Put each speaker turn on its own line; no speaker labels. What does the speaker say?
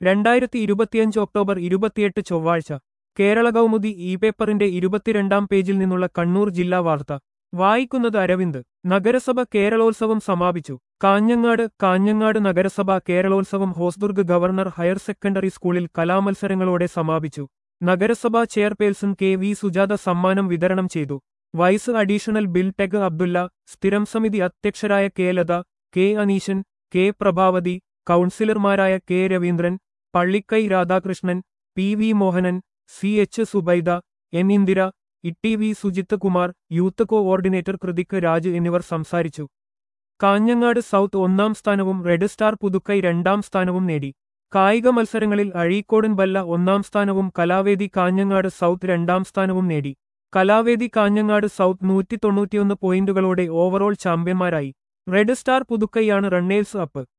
രണ്ടായിരത്തി ഇരുപത്തിയഞ്ച് ഒക്ടോബർ ഇരുപത്തിയെട്ട് ചൊവ്വാഴ്ച കേരള കൗമുദി ഇ പേപ്പറിന്റെ ഇരുപത്തിരണ്ടാം പേജിൽ നിന്നുള്ള കണ്ണൂർ ജില്ലാ വാർത്ത വായിക്കുന്നത് അരവിന്ദ് നഗരസഭ കേരളോത്സവം സമാപിച്ചു കാഞ്ഞങ്ങാട് കാഞ്ഞങ്ങാട് നഗരസഭ Keralolsavam Hosdurg government higher secondary സ്കൂളിൽ കലാമത്സരങ്ങളോടെ സമാപിച്ചു നഗരസഭാ ചെയർപേഴ്സൺ കെ വി സുജാത സമ്മാനം വിതരണം ചെയ്തു vice additional Biltech Abdulla സ്ഥിരം സമിതി അധ്യക്ഷരായ K Latha K Aneeshan K Prabhavathi കൗൺസിലർമാരായ K Raveendran Pallikkai Radhakrishnan P V Mohanan C H Subaida N Indira Itti V Sujith Kumar youth coordinator Krithik Raj എന്നിവർ സംസാരിച്ചു കാഞ്ഞങ്ങാട് സൗത്ത് ഒന്നാം സ്ഥാനവും റെഡ് സ്റ്റാർ പുതുക്കൈ രണ്ടാം സ്ഥാനവും നേടി കായിക മത്സരങ്ങളിൽ അഴീക്കോടൻ ബല്ല ഒന്നാം സ്ഥാനവും കലാവേദി കാഞ്ഞങ്ങാട് സൗത്ത് രണ്ടാം സ്ഥാനവും നേടി കലാവേദി കാഞ്ഞങ്ങാട് സൗത്ത് നൂറ്റി തൊണ്ണൂറ്റിയൊന്ന് പോയിന്റുകളോടെ ഓവറോൾ ചാമ്പ്യന്മാരായി റെഡ് സ്റ്റാർ പുതുക്കൈയാണ് റണ്ണേഴ്സ് അപ്പ്